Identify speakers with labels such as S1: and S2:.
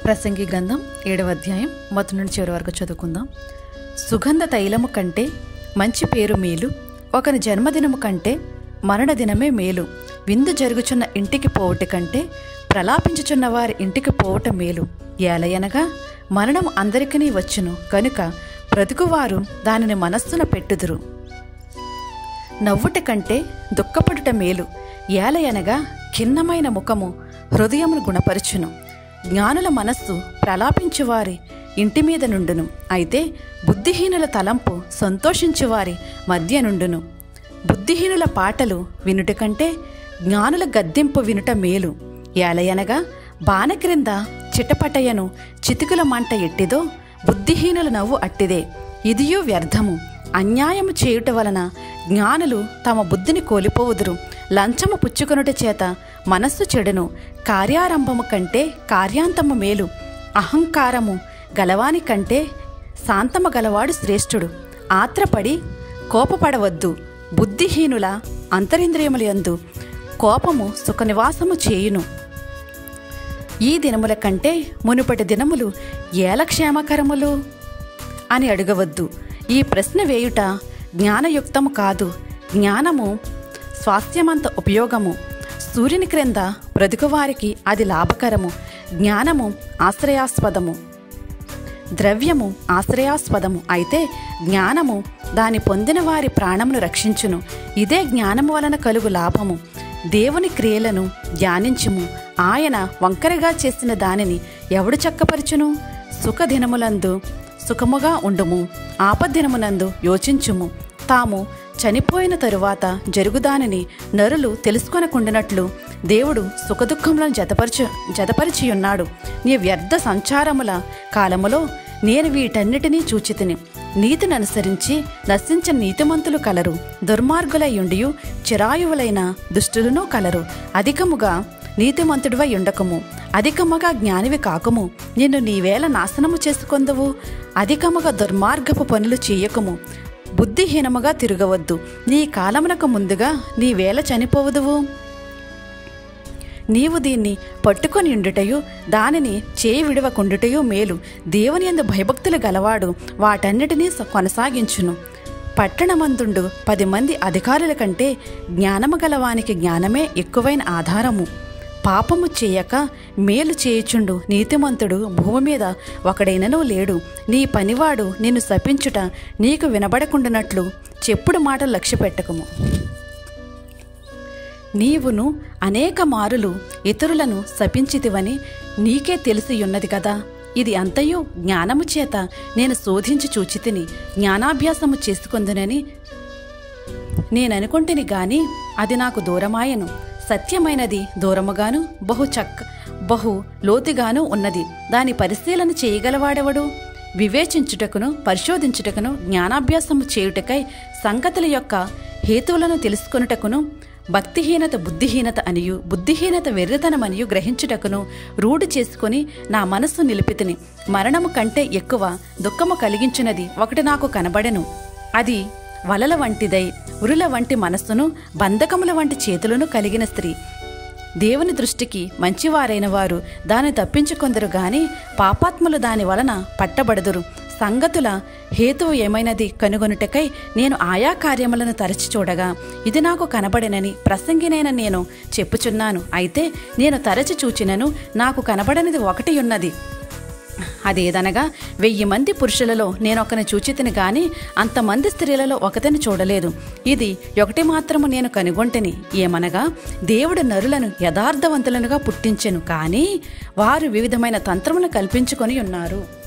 S1: ప్రసంగి గ్రంథం ఏడవ అధ్యాయం మొదటి నుండి చివరి వరకు చదువుకుందాం సుగంధ తైలము కంటే మంచి పేరు మేలు ఒకని జన్మదినము కంటే మరణదినమే మేలు విందు జరుగుచున్న ఇంటికి పోవట కంటే ప్రలాపించుచున్న వారి ఇంటికి పోవట మేలు ఏలయనగా మరణం అందరికీ వచ్చును కనుక బ్రతుకువారు దానిని మనస్సున పెట్టుదురు నవ్వుట కంటే దుఃఖపడుట మేలు ఏలయనగా ఖిన్నమైన ముఖము హృదయమును గుణపరచును జ్ఞానుల మనస్సు ప్రలాపించువారి ఇంటి మీద నుండును అయితే బుద్ధిహీనుల తలంపు సంతోషించువారి మధ్య నుండును బుద్ధిహీనుల పాటలు వినుట కంటే జ్ఞానుల గద్దెంపు వినుట మేలు ఏలయనగా బాణ క్రింద చిటపటయను చితుకుల మంట ఎట్టిదో బుద్ధిహీనుల నవ్వు అట్టిదే ఇదియు వ్యర్థము అన్యాయము చేయుట వలన జ్ఞానులు తమ బుద్ధిని కోల్పోవుదురు లంచము పుచ్చుకొనుట చేత మనస్సు చెడును కార్యారంభము కంటే కార్యాంతము మేలు అహంకారము గలవాని కంటే శాంతము గలవాడు శ్రేష్ఠుడు ఆత్రపడి కోపపడవద్దు బుద్ధిహీనుల అంతరింద్రియములందు కోపము సుఖనివాసము చేయును ఈ దినముల కంటే మునుపటి దినములు ఏల క్షేమకరములు అని అడగవద్దు ఈ ప్రశ్న వేయుట జ్ఞానయుక్తము కాదు జ్ఞానము స్వాస్థ్యమంత ఉపయోగము సూర్యుని క్రింద బ్రతుకువారికి అది లాభకరము జ్ఞానము ఆశ్రయాస్పదము ద్రవ్యము ఆశ్రయాస్పదము అయితే జ్ఞానము దాని పొందిన వారి ప్రాణమును రక్షించును ఇదే జ్ఞానము వలన కలుగు లాభము దేవుని క్రియలను ధ్యానించుము ఆయన వంకరగా చేసిన దానిని ఎవడు చక్కపరచును సుఖదినములందు సుఖముగా ఉండుము ఆపద్దినమునందు యోచించుము తాము చనిపోయిన తరువాత జరుగుదానిని నరులు తెలుసుకొనకుండినట్లు దేవుడు సుఖదుఖములను జతపరచు జతపరిచియున్నాడు నీ వ్యర్థ సంచారముల కాలములో నేను వీటన్నిటినీ చూచితిని నీతిని అనుసరించి నశించిన నీతిమంతులు కలరు దుర్మార్గులయ్యుండియు చిరాయువులైన దుష్టులను కలరు అధికముగా నీతిమంతుడివై ఉండకము అధికముగా జ్ఞానివి కాకము నిన్ను నీవేళ నాశనము చేసుకొందువు అధికముగా దుర్మార్గపు పనులు చేయకము బుద్ధిహీనముగా తిరగవద్దు నీ కాలమునకు ముందుగా నీవేళ చనిపోవదువు నీవు దీన్ని పట్టుకొని ఉండుటయు దానిని చేయి విడవకుండుటయు మేలు దేవుని యందు భయభక్తులు గలవాడు వాటన్నిటినీ స- కొనసాగించును పట్టణమందుండు పది మంది అధికారుల కంటే జ్ఞానము గలవానికి జ్ఞానమే ఎక్కువైన ఆధారము పాపము చేయక మేలు చేయుచుండు నీతిమంతుడు భూమి మీద ఒకడైనను లేడు నీ పనివాడు నిన్ను శపించుట నీకు వినబడకుండానట్లు చెప్పుడు మాటలు లక్ష్య పెట్టకము నీవును అనేక మారులు ఇతరులను శపించితివని నీకే తెలిసియున్నది కదా ఇది అంతయు జ్ఞానము చేత నేను శోధించి చూచితిని జ్ఞానాభ్యాసము చేసుకుందునని నేననుకుంటుని గాని అది నాకు దూరమాయను సత్యమైనది దూరముగాను బహు చక్క బహు లోతుగాను ఉన్నది దాని పరిశీలన చేయగలవాడెవడు వివేచించుటకును పరిశోధించుటకును జ్ఞానాభ్యాసము చేయుటకై సంగతుల యొక్క హేతువులను తెలుసుకొనుటకును భక్తిహీనత బుద్ధిహీనత అనియు బుద్ధిహీనత వెర్రితనమనియు గ్రహించుటకును రూఢి చేసుకొని నా మనస్సు నిలిపితిని మరణము కంటే ఎక్కువ దుఃఖము కలిగించినది ఒకటి నాకు కనబడెను అది వలల వంటిదై ఉరుల వంటి మనస్సును బంధకముల వంటి చేతులను కలిగిన స్త్రీ దేవుని దృష్టికి మంచివారైన వారు దాన్ని తప్పించుకొందరు గాని పాపాత్ములు దాని వలన పట్టబడదురు సంగతుల హేతువు ఏమైనది కనుగొనుటకై నేను ఆయా కార్యములను తరచి చూడగా ఇది నాకు కనబడినని ప్రసంగినైన నేను చెప్పుచున్నాను అయితే నేను తరచి చూచినను నాకు కనబడనిది ఒకటి ఉన్నది అదేదనగా వెయ్యి మంది పురుషులలో నేను ఒకని చూచితిని గాని అంతమంది స్త్రీలలో ఒకతిని చూడలేదు ఇది ఒకటి మాత్రము నేను కనుగొంటిని ఏమనగా దేవుడు నరులను యథార్థవంతులనుగా పుట్టించెను కానీ వారు వివిధమైన తంత్రములు కల్పించుకొని ఉన్నారు